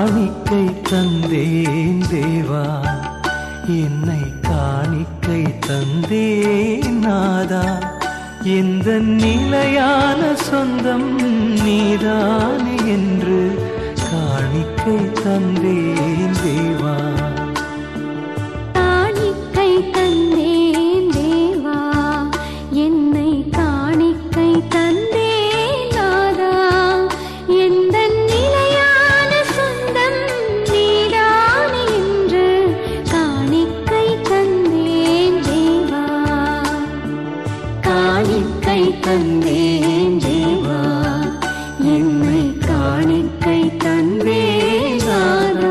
காணிக்கை தந்தேன் தேவா என்னை காணிக்கை தந்தேன் நாதா எந்த நிலையான சொந்தம் நீதானே என்று காணிக்கை தந்தேன் தேவா காணிக்கை தந்தேன் தேவா என்னை காணிக்கை தந்தேன் நாதா எந்த நிலையான சொந்தம் நீதானே என்று காணிக்கை தந்தேன் தேவா காணிக்கை தந்தேன் தேவா என்னை காணிக்கை தந்தேன் நாதா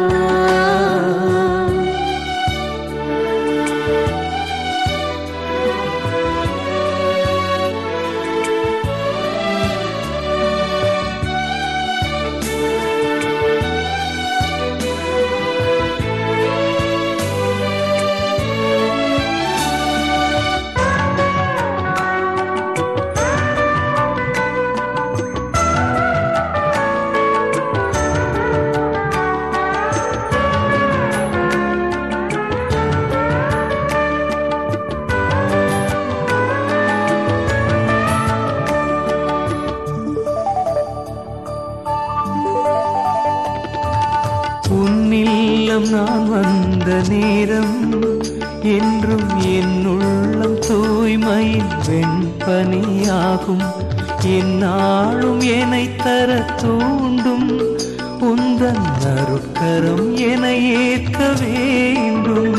உன்னில்லம் நான் வந்த நேரம் என்றும் என் உள்ளம் தூய்மையின் வெண்பனியாகும் என்னாலும் என்னை தர தூண்டும் உந்தன் அருட்கரம் என ஏற்க வேண்டும்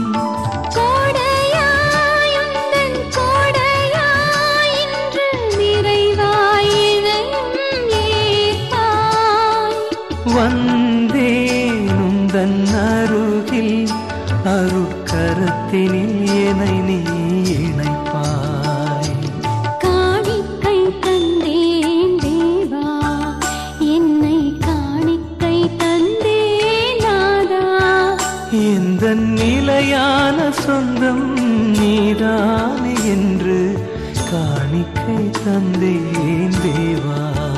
கோடையாய் உந்தன் கோடையாய் இன்று நிறைவாய் இதையும் ஏற்பாய் வந்தேன் உந்தன் அருகில் அருட்கரத்தினில் என்னை நீ இணைப்பாய் காணிக்கை தந்தேன் தேவா என்னை காணிக்கை தந்தேன் நாதா எந்த நிலையான சொந்தம் நீதானே என்று காணிக்கை தந்தேன் தேவா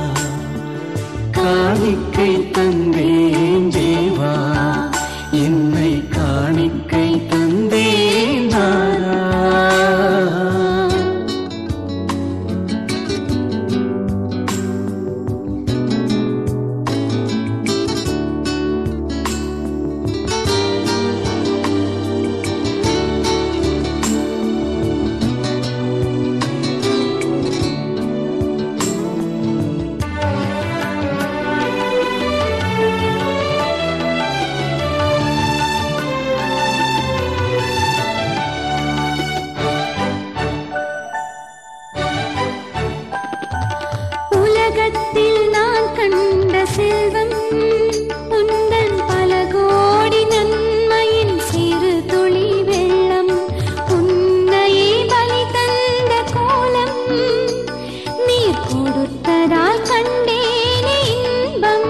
காணிக்கை தந்தேன் தேவா என்னை காணிக்கை தந்தேன் நாதா உலகத்தில் நான் கண்ட செல்வம் உந்தன் பல கோடி நன்மையின் சிறு துளி வெள்ளம் உன்னையே பலி தந்த கோலம் நீர் கொடுத்ததால் கண்டேனே இன்பம்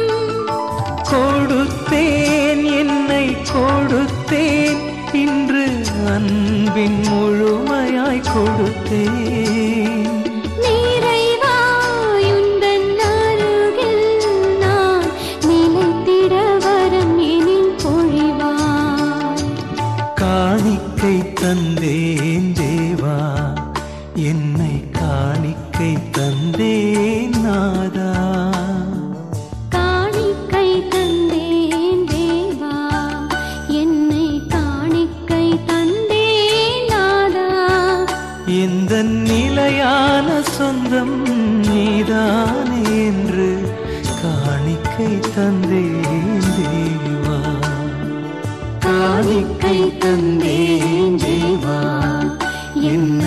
கொடுத்தேன் என்னை கொடுத்தேன் இன்று அன்பின் முழுமையாய் கொடுத்தேன் நிறைவாய் உந்தன் அருகில் நான் நிலைத்திட வரம் எனில் பொழிவாய் காணிக்கை தந்தேன் தேவா என்னை காணிக்கை தந்தேன் நாதா காணிக்கை தந்தேன் தேவா என்னை காணிக்கை தந்தேன் நாதா எந்த நிலையான சொந்தம் நீதானே என்று காணிக்கை தந்தேன் தேவா காணிக்கை தந்தேன் தேவா என்னை